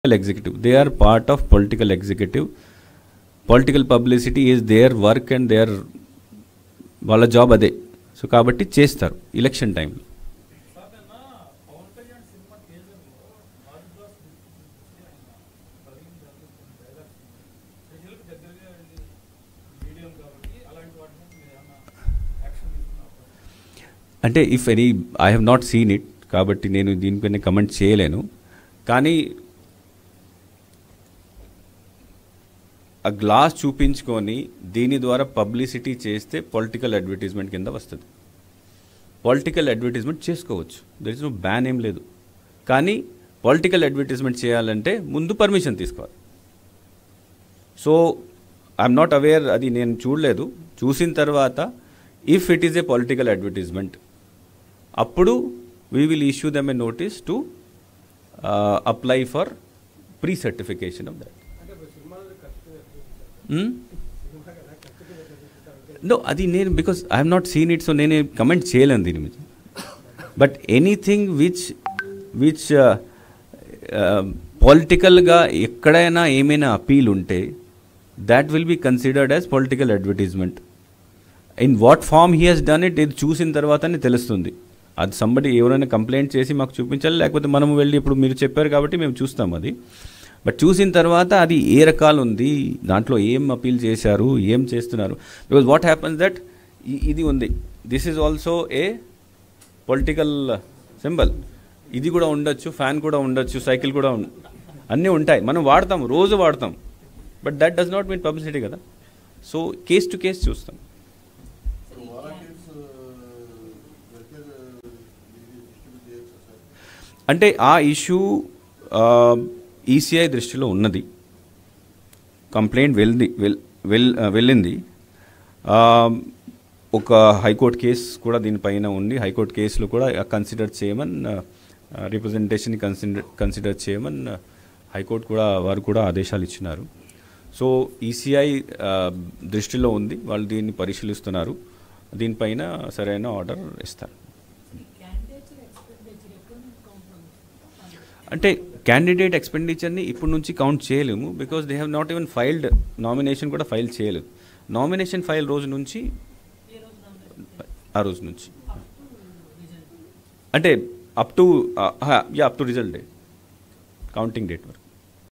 executive. They are part of political executive. Political publicity is their work and their వాళ్ళ job అదే so కాబట్టి చేస్తారు election టైంలో అంటే if any I have not seen it కాబట్టి నేను దీనిపైన కమెంట్ చేయలేను కానీ ఆ గ్లాస్ చూపించుకొని దీని ద్వారా పబ్లిసిటీ చేస్తే పొలిటికల్ అడ్వర్టైజ్మెంట్ కింద వస్తుంది పొలిటికల్ అడ్వర్టైజ్మెంట్ చేసుకోవచ్చు దర్ ఇస్ నో బ్యాన్ ఏం లేదు కానీ పొలిటికల్ అడ్వర్టైజ్మెంట్ చేయాలంటే ముందు పర్మిషన్ తీసుకోవాలి సో ఐఎమ్ నాట్ అవేర్ అది నేను చూడలేదు చూసిన తర్వాత if it is a political advertisement అప్పుడు we will issue them a notice to apply for pre certification of that no అది నేను because I'm not seen it so నేను కమెంట్ చేయలేను దీని మీద బట్ ఎనీథింగ్ విచ్ విచ్ పొలిటికల్గా ఎక్కడైనా ఏమైనా అపీల్ ఉంటే that will be considered as political advertisement in what form he has done it ఇది చూసిన తర్వాతనే తెలుస్తుంది అది సంబడి ఎవరైనా కంప్లైంట్ చేసి మాకు చూపించాలి లేకపోతే మనం వెళ్ళి ఇప్పుడు మీరు చెప్పారు కాబట్టి మేము చూస్తాం అది బట్ చూసిన తర్వాత అది ఏ రకాలు ఉంది దాంట్లో ఏం అపీల్ చేశారు ఏం చేస్తున్నారు బికాజ్ వాట్ హ్యాపన్స్ దట్ ఇది ఉంది this is also a political symbol ఇది కూడా ఉండొచ్చు ఫ్యాన్ కూడా ఉండొచ్చు సైకిల్ కూడా ఉం- అన్నీ ఉంటాయి మనం వాడతాం రోజు వాడతాం but that does not mean publicity కదా సో కేస్ టు కేస్ చూస్తాం ఇప్పుడు వాలంటీర్స్ వెల్ఫేర్ డిస్ట్రిబ్యూట్ చేయొచ్చు సార్ అంటే ఆ ఇష్యూ ఈసీఐ దృష్టిలో ఉన్నది కంప్లైంట్ వెళ్ళి వెల్ వెల్ వెళ్ళింది ఆ, ఒక హైకోర్టు కేసు కూడా దీనిపైన ఉంది హైకోర్టు కేసులో కూడా కన్సిడర్ చేయమని రిప్రజెంటేషన్ కన్సిడర్ కన్సిడర్ చేయమని హైకోర్టు కూడా వారు కూడా ఆదేశాలు ఇచ్చినారు సో ఈసీఐ దృష్టిలో ఉంది వాళ్ళు దీన్ని పరిశీలిస్తున్నారు దీనిపైన సరైన ఆర్డర్ ఇస్తారు అంటే క్యాండిడేట్ ఎక్స్పెండిచర్ని ఇప్పటి నుంచి కౌంట్ చేయలేము because they have not even filed nomination కూడా ఫైల్ చేయలేదు నామినేషన్ ఫైల్ రోజు నుంచి ఆ రోజు నుంచి అంటే అప్ టు యా up to result day counting date వరకు